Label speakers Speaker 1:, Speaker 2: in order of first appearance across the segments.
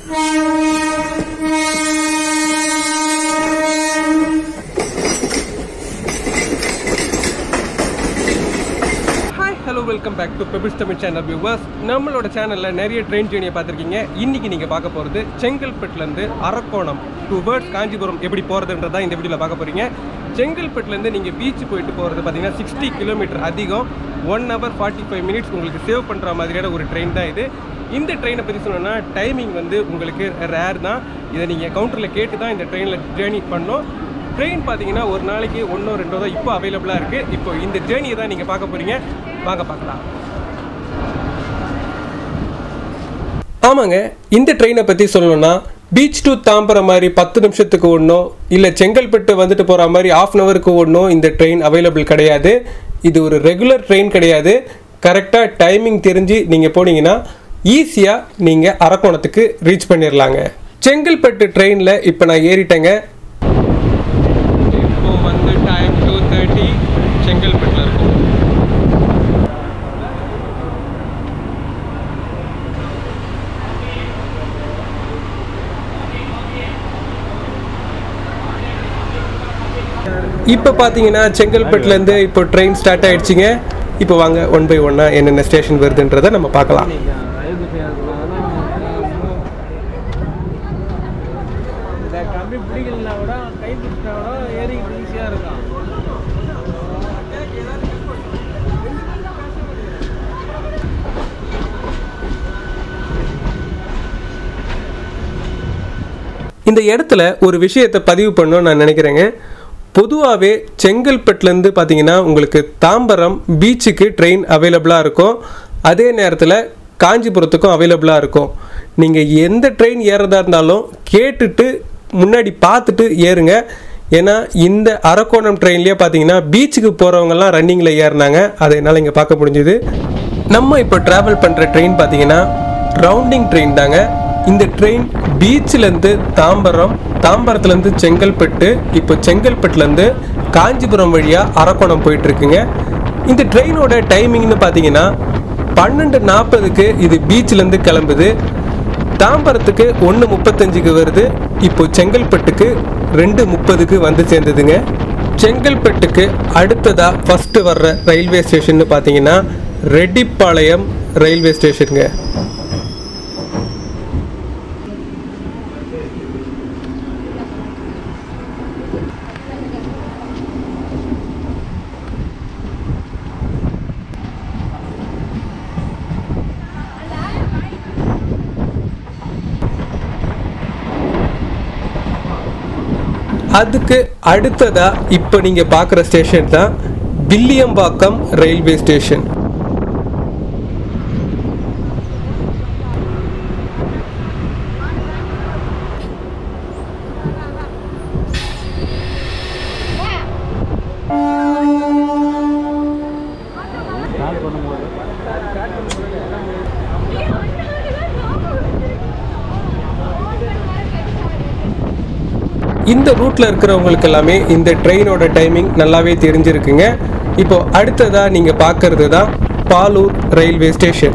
Speaker 1: hi hello welcome back to pebbles Tamil channel viewers நம்மளோட சேனலில் நிறைய ட்ரெயின் ஜேர்னியை பார்த்துருக்கீங்க இன்றைக்கி நீங்கள் பார்க்க போகிறது செங்கல்பட்டுலேருந்து அரக்கோணம் டுவர்ட்ஸ் காஞ்சிபுரம் எப்படி போகிறதுன்றதான் இந்த வீடியோவில் பார்க்க போகிறீங்க செங்கல்பட்டுலேருந்து நீங்கள் பீச் போயிட்டு போகிறது பார்த்தீங்கன்னா சிக்ஸ்டி கிலோமீட்டர் அதிகம் one hour forty five minutes உங்களுக்கு சேவ் பண்ணுற மாதிரியான ஒரு ட்ரெயின் தான் இது இந்த ட்ரெயினை பற்றி சொல்லணும்னா டைமிங் வந்து உங்களுக்கு ரேர் தான் இதை நீங்கள் கவுண்டரில் கேட்டு தான் இந்த ட்ரெயினில் ஜேர்னி பண்ணோம் ட்ரெயின் பார்த்தீங்கன்னா ஒரு நாளைக்கு ஒன்றோ ரெண்டோ தான் இப்போ அவைலபிளாக இருக்குது இப்போ இந்த ஜேர்னியை தான் நீங்கள் பார்க்க போகிறீங்க வாங்க பார்க்கலாம் ஆமாங்க இந்த ட்ரெயினை பற்றி சொல்லணும்னா பீச் டு தாம்பரம் மாதிரி பத்து நிமிஷத்துக்கு ஒன்றோ இல்லை செங்கல்பட்டு வந்துட்டு போகிற மாதிரி ஆஃப் அன் ஹவருக்கு ஒன்றோ இந்த ட்ரெயின் அவைலபிள் கிடையாது இது ஒரு ரெகுலர் ட்ரெயின் கிடையாது கரெக்டாக டைமிங் தெரிஞ்சு நீங்கள் போனீங்கன்னா ஈஸியாக நீங்கள் அரக்கோணத்துக்கு ரீச் பண்ணிடலாங்க செங்கல்பட்டு ட்ரெயினில் இப்போ நான் ஏறிட்டேங்க இப்போ வந்து டைம் டூ தேர்ட்டி செங்கல்பட்டில் இருக்கும் இப்போ பார்த்தீங்கன்னா செங்கல்பட்டுலேருந்து இப்போ ட்ரெயின் ஸ்டார்ட் ஆயிடுச்சுங்க இப்போ வாங்க ஒன் பை ஒன்னாக என்னென்ன ஸ்டேஷன் வருதுன்றதை நம்ம பார்க்கலாம்
Speaker 2: இந்த கம்பி பிடிக்கலனா கூட கை பிடிச்சா கூட ஏறிக்கிட்டு ஈஸியாக இருக்கும்
Speaker 1: இந்த இடத்துல ஒரு விஷயத்தை பதிவு பண்ணணும்னு நான் நினைக்கிறேங்க பொதுவாகவே செங்கல்பட்டுலேருந்து பார்த்தீங்கன்னா உங்களுக்கு தாம்பரம் பீச்சுக்கு ட்ரெயின் அவைலபிளாக இருக்கும் அதே நேரத்தில் காஞ்சிபுரத்துக்கும் அவைலபிளாக இருக்கும் நீங்கள் எந்த ட்ரெயின் ஏறதா இருந்தாலும் கேட்டுட்டு முன்னாடி பார்த்துட்டு ஏறுங்க ஏன்னா இந்த அரக்கோணம் ட்ரெயின்லேயே பார்த்தீங்கன்னா பீச்சுக்கு போகிறவங்கலாம் ரன்னிங்கில் ஏறினாங்க அதை என்னால் இங்கே பார்க்க முடிஞ்சுது நம்ம இப்போ ட்ராவல் பண்ணுற ட்ரெயின் பார்த்தீங்கன்னா ரவுண்டிங் ட்ரெயின் தாங்க இந்த ட்ரெயின் பீச்சிலேருந்து தாம்பரம் தாம்பரத்துலேருந்து செங்கல்பட்டு இப்போ செங்கல்பட்டுலேருந்து காஞ்சிபுரம் வழியாக அரக்கோணம் போயிட்டுருக்குங்க இந்த ட்ரெயினோட டைமிங்னு பார்த்தீங்கன்னா பன்னெண்டு நாற்பதுக்கு இது பீச்சிலேருந்து கிளம்புது தாம்பரத்துக்கு ஒன்று முப்பத்தஞ்சுக்கு வருது இப்போ செங்கல்பட்டுக்கு ரெண்டு முப்பதுக்கு வந்து சேர்ந்ததுங்க செங்கல்பட்டுக்கு அடுத்ததாக ஃபஸ்ட்டு வர்ற ரயில்வே ஸ்டேஷன்னு பார்த்தீங்கன்னா ரெட்டிப்பாளையம் ரயில்வே ஸ்டேஷனுங்க அதுக்கு அடுத்ததா இப்போ நீங்க பார்க்குற ஸ்டேஷன் தான் வில்லியம்பாக்கம் ரயில்வே ஸ்டேஷன் இந்த ரூட்ல இருக்கிறவங்களுக்கு எல்லாமே இந்த ட்ரெயினோட டைமிங் நல்லாவே தெரிஞ்சிருக்குங்க இப்போ அடுத்ததா நீங்க பார்க்கறது தான் பாலூர் ரயில்வே ஸ்டேஷன்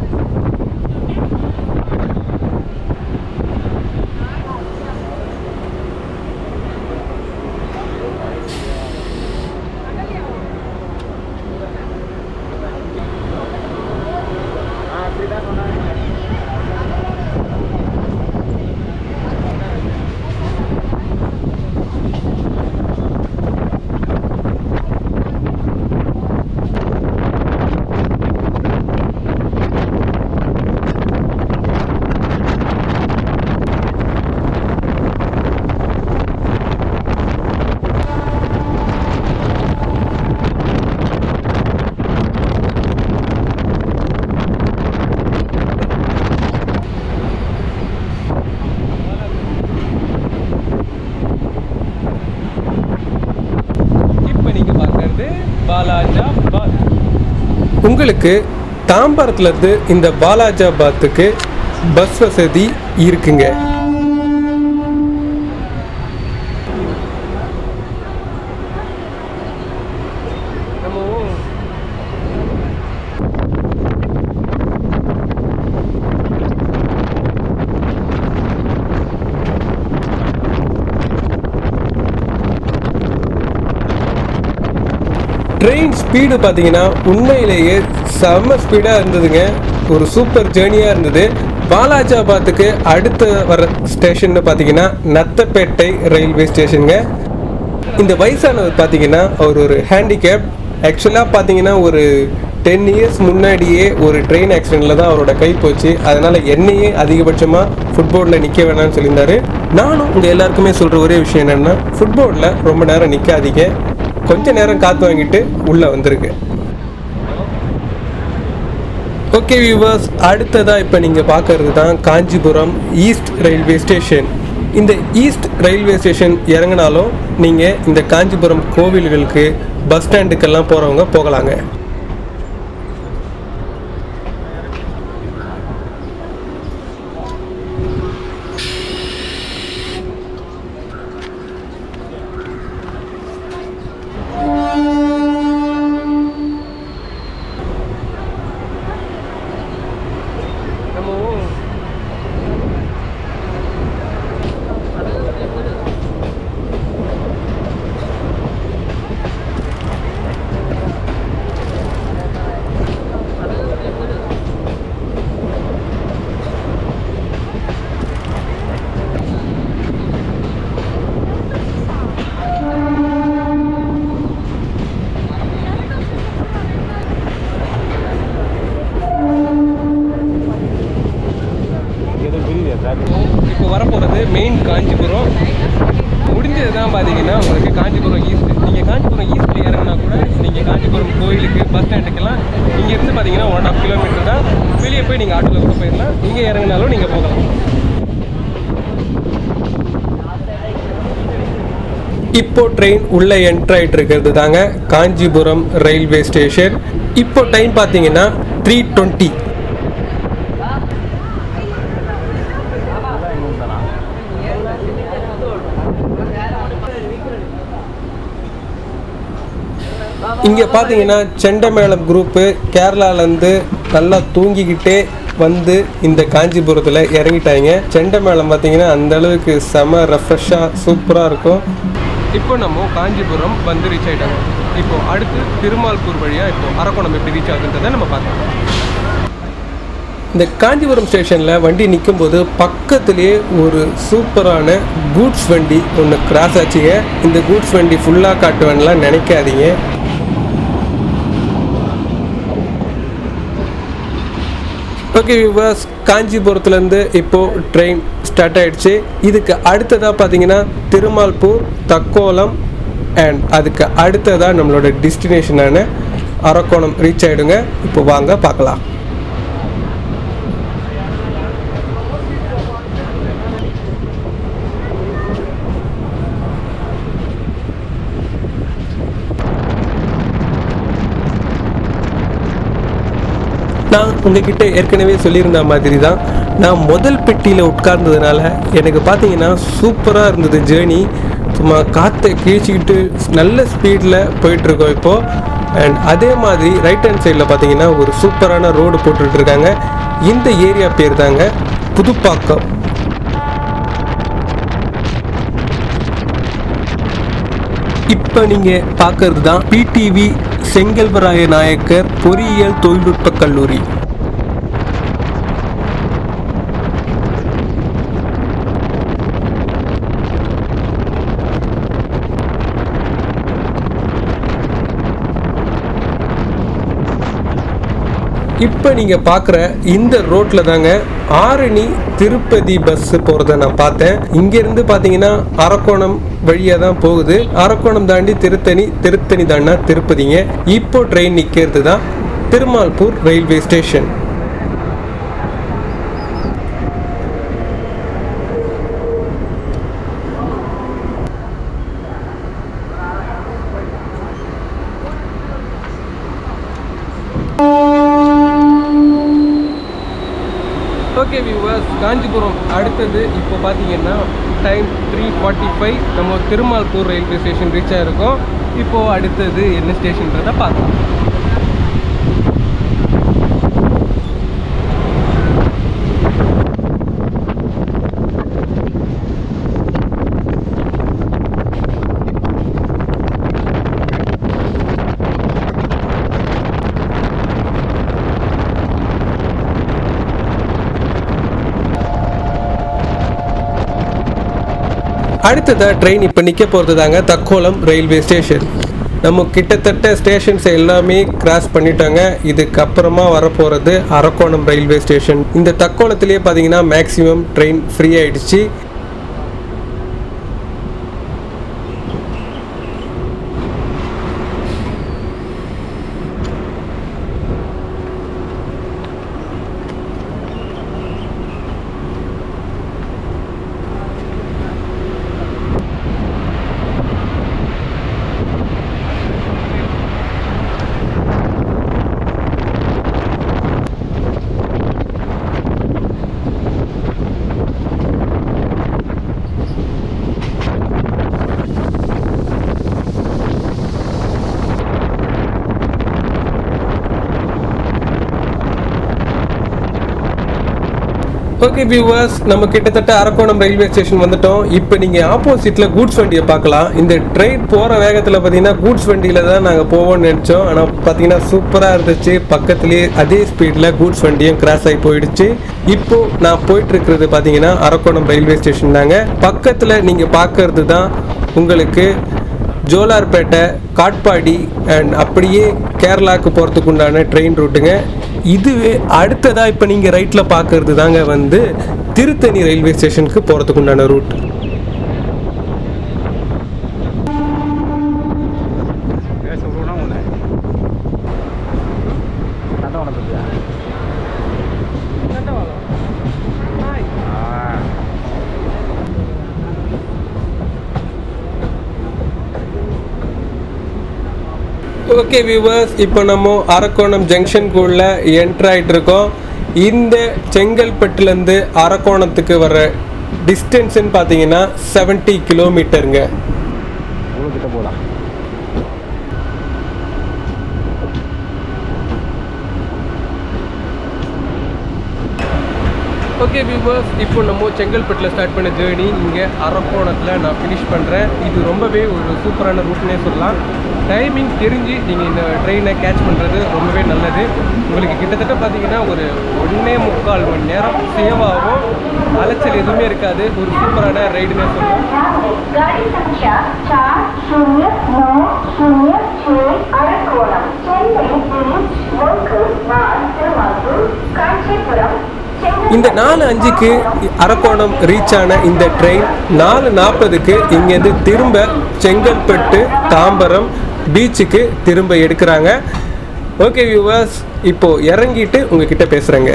Speaker 1: இப்போ நீங்க பார்க்கறது பாலாஜாபாத் உங்களுக்கு தாம்பரத்துலேருந்து இந்த பாலாஜாபாத்துக்கு பஸ் வசதி இருக்குங்க ட்ரெயின் ஸ்பீடு பார்த்தீங்கன்னா உண்மையிலேயே செம்ம ஸ்பீடாக இருந்ததுங்க ஒரு சூப்பர் ஜேர்னியாக இருந்தது வாலாஜாபாத்துக்கு அடுத்த வர ஸ்டேஷன் பார்த்தீங்கன்னா நத்தப்பேட்டை ரயில்வே ஸ்டேஷனுங்க இந்த வயசானவர் பார்த்தீங்கன்னா அவர் ஒரு ஹேண்டிகேப் ஆக்சுவலாக பார்த்தீங்கன்னா ஒரு டென் இயர்ஸ் முன்னாடியே ஒரு ட்ரெயின் ஆக்சிடெண்ட்டில் தான் அவரோட கை போச்சு அதனால் என்னையே அதிகபட்சமாக ஃபுட்போர்டில் நிற்க வேணாம்னு சொல்லியிருந்தாரு நானும் உங்கள் எல்லாருக்குமே சொல்கிற ஒரே விஷயம் என்னென்னா ஃபுட்போர்டில் ரொம்ப நேரம் நிற்காதீங்க கொஞ்ச நேரம் காற்று வாங்கிட்டு உள்ளே வந்திருக்கு ஓகே வியூவர்ஸ் அடுத்ததாக இப்போ நீங்கள் பார்க்கறது தான் காஞ்சிபுரம் ஈஸ்ட் ரயில்வே ஸ்டேஷன் இந்த ஈஸ்ட் ரயில்வே ஸ்டேஷன் இறங்கினாலும் நீங்கள் இந்த காஞ்சிபுரம் கோவில்களுக்கு பஸ் ஸ்டாண்டுக்கெல்லாம் போகிறவங்க போகலாங்க
Speaker 2: நம்ம
Speaker 1: இப்போ வரப்போகிறது மெயின் காஞ்சிபுரம் முடிஞ்சது தான் பார்த்தீங்கன்னா உங்களுக்கு காஞ்சிபுரம் ஈஸ்ட் நீங்கள் காஞ்சிபுரம் ஈஸ்ட்டில் இறங்கினா கூட நீங்கள் காஞ்சிபுரம் கோயிலுக்கு பஸ் ஸ்டாண்டுக்கெல்லாம் இங்கேருந்து பார்த்தீங்கன்னா ஒன் ஆஃப் கிலோமீட்டர் தான் வெளியே போய் நீங்கள் ஆட்டோவில் கூட போயிடலாம் இங்கே இறங்கினாலும் நீங்கள் போகலாம் இப்போ ட்ரெயின் உள்ள என்ட்ரு ஆயிட்டு இருக்கிறது தாங்க காஞ்சிபுரம் ரயில்வே ஸ்டேஷன் இப்போ டைம் பார்த்தீங்கன்னா த்ரீ டுவெண்ட்டி இங்கே பார்த்தீங்கன்னா செண்டமேளம் குரூப்பு கேரளாலேருந்து நல்லா தூங்கிக்கிட்டே வந்து இந்த காஞ்சிபுரத்தில் இறங்கிட்டாங்க செண்டமேளம் பார்த்தீங்கன்னா அந்த அளவுக்கு செம ரெஃப்ரெஷ்ஷாக சூப்பராக இருக்கும் இப்போ நம்ம காஞ்சிபுரம் வந்து ரீச் ஆகிட்டாங்க இப்போ அடுத்து திருமால்பூர் வழியாக இப்போ அரக்கோணம் எப்படி ரீச் ஆகுதுன்றதை நம்ம பார்க்கலாம் இந்த காஞ்சிபுரம் ஸ்டேஷனில் வண்டி நிற்கும்போது பக்கத்துலேயே ஒரு சூப்பரான கூட்ஸ் வண்டி ஒன்று கிராஸ் ஆச்சுங்க இந்த கூட்ஸ் வண்டி ஃபுல்லாக காட்டுவேன்லாம் நினைக்காதீங்க ஓகே விவாஸ் காஞ்சிபுரத்துலேருந்து இப்போது ட்ரெயின் ஸ்டார்ட் ஆயிடுச்சு இதுக்கு அடுத்ததாக பார்த்தீங்கன்னா திருமால்பூர் தக்கோலம் அண்ட் அதுக்கு அடுத்ததாக நம்மளோட டெஸ்டினேஷனான அரக்கோணம் ரீச் ஆகிடுங்க இப்போ வாங்க பார்க்கலாம் நான் உங்ககிட்ட ஏற்கனவே சொல்லியிருந்த மாதிரி தான் நான் முதல் பெட்டியில் உட்கார்ந்ததுனால எனக்கு பார்த்தீங்கன்னா சூப்பராக இருந்தது ஜேர்னி சும்மா காற்றை கிழிச்சிக்கிட்டு நல்ல ஸ்பீடில் போயிட்டுருக்கோம் இப்போது அண்ட் அதே மாதிரி ரைட் ஹேண்ட் சைடில் பார்த்தீங்கன்னா ஒரு சூப்பரான ரோடு போட்டுட்டு இருக்காங்க இந்த ஏரியா பேர் தாங்க புதுப்பாக்கம் இப்போ நீங்கள் பார்க்கறது தான் பிடிவி செங்கல்வராய நாயக்கர் பொறியியல் தொழில்நுட்ப கல்லூரி இப்போ நீங்கள் பார்க்குற இந்த ரோட்டில் தாங்க ஆரணி திருப்பதி பஸ் போகிறத நான் பார்த்தேன் இங்கேருந்து பார்த்தீங்கன்னா அரக்கோணம் வழியாக தான் போகுது அரக்கோணம் தாண்டி திருத்தணி திருத்தணி தாண்டா திருப்பதிங்க இப்போ ட்ரெயின் நிற்கிறது தான் Tirumalpur railway station okay viewers Kanchipuram அடுத்தது இப்போ பார்த்தீங்கன்னா டைம் த்ரீ ஃபார்ட்டி ஃபைவ் நம்ம திருமால்பூர் ரயில்வே ஸ்டேஷன் ரீச் ஆகிருக்கோம் இப்போது அடுத்தது என்ன ஸ்டேஷன்றதை பார்க்கலாம் அடுத்ததாக ட்ரெயின் இப்போ நிற்க போகிறது தாங்க தக்கோலம் ரயில்வே ஸ்டேஷன் நம்ம கிட்டத்தட்ட ஸ்டேஷன்ஸ் எல்லாமே கிராஸ் பண்ணிட்டாங்க இதுக்கப்புறமா வரப்போகிறது அரக்கோணம் ரயில்வே ஸ்டேஷன் இந்த தக்கோலத்திலேயே பார்த்தீங்கன்னா மேக்ஸிமம் ட்ரெயின் ஃப்ரீ ஆயிடுச்சு ஓகே வியூவர்ஸ் நம்ம கிட்டத்தட்ட அரக்கோணம் ரயில்வே ஸ்டேஷன் வந்துட்டோம் இப்போ நீங்கள் ஆப்போசிட்டில் கூட்ஸ் வண்டியை பார்க்கலாம் இந்த ட்ரெயின் போகிற வேகத்தில் பார்த்தீங்கன்னா கூட்ஸ் வண்டியில் தான் நாங்கள் போவோம்னு நினச்சோம் ஆனால் பார்த்தீங்கன்னா சூப்பராக இருந்துச்சு பக்கத்துலேயே அதே ஸ்பீடில் கூட்ஸ் வண்டியும் கிராஸ் ஆகி போயிடுச்சு இப்போ நான் போயிட்டு இருக்கிறது பார்த்தீங்கன்னா அரக்கோணம் ரயில்வே ஸ்டேஷன் தாங்க பக்கத்தில் நீங்கள் பார்க்கறது தான் உங்களுக்கு ஜோலார்பேட்டை காட்பாடி அண்ட் அப்படியே கேரளாவுக்கு போகிறதுக்கு உண்டான ட்ரெயின் ரூட்டுங்க இதுவே அடுத்ததாக இப்போ நீங்கள் ரைட்டில் பார்க்கறது தாங்க வந்து திருத்தணி ரயில்வே ஸ்டேஷனுக்கு போகிறதுக்கு உண்டான ரூட் ஓகே வியூவர்ஸ் இப்போ நம்ம அரக்கோணம் ஜங்ஷனுக்குள்ள என்ட்ரு ஆகிட்டு இருக்கோம் இந்த செங்கல்பட்டுலேருந்து அரக்கோணத்துக்கு வர டிஸ்டன்ஸ்ன்னு பார்த்தீங்கன்னா 70 கிலோமீட்டருங்க
Speaker 3: இவ்வளோ கிட்ட போதா
Speaker 1: ஓகே வியூவர்ஸ் இப்போ நம்ம செங்கல்பட்டில் ஸ்டார்ட் பண்ண ஜேர்னி இங்கே அரக்கோணத்தில் நான் ஃபினிஷ் பண்ணுறேன் இது ரொம்பவே ஒரு சூப்பரான ரூட்னே சொல்லலாம் டைமிங் தெரிஞ்சு நீங்கள் இந்த ட்ரெயினை கேட்ச் பண்ணுறது ரொம்பவே நல்லது உங்களுக்கு கிட்டத்தட்ட பார்த்தீங்கன்னா ஒரு ஒன்றே முக்கால் மணி நேரம் சேவ் ஆகும் அலைச்சல் எதுவுமே இருக்காது ஒரு சூப்பரான ரைடுன்னே சொல்லலாம்
Speaker 4: गाड़ी संख्या चार शून्य नौ शून्य छः अरकोणम चेन्नई बीच लोकल मार्ग திருவாரூர் காஞ்சிபுரம்
Speaker 1: இந்த நாலு அஞ்சுக்கு அரக்கோணம் ரீச் ஆன இந்த ட்ரெயின் நாலு நாற்பதுக்கு இங்கேருந்து திரும்ப செங்கல்பட்டு தாம்பரம் பீச்சுக்கு திரும்ப எடுக்கிறாங்க ஓகே வியூவர்ஸ் இப்போ இறங்கிட்டு உங்ககிட்ட பேசுகிறேங்க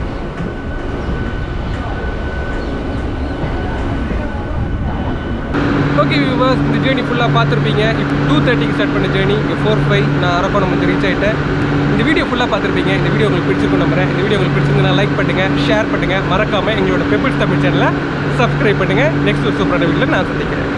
Speaker 1: ஓகே வியூவர்ஸ் இந்த ஜேர்னி ஃபுல்லாக பார்த்துருப்பீங்க இப்போ டூ தேர்ட்டிக்கு ஸ்டார்ட் பண்ண ஜேர்னி இங்கே ஃபோர் ஃபைவ் நான் அரக்கோணம் வந்து ரீச் ஆகிட்டேன் இந்த வீடியோ ஃபுல்லாக பார்த்துருப்பீங்க இந்த வீடியோ உங்களுக்கு பிடிச்சிருக்கும் நம்புறேன் இந்த வீடியோ உங்களுக்கு பிடிச்சிருந்தா லைக் பண்ணுங்கள் ஷேர் பண்ணுங்கள் மறக்காமல் எங்களோட பெப்பிள்ஸ் தமிழ் சேனலை சப்ஸ்கிரைப் பண்ணுங்கள் நெக்ஸ்ட் ஒரு சூப்பரான வீடியோவில் நான் சந்திக்கிறேன்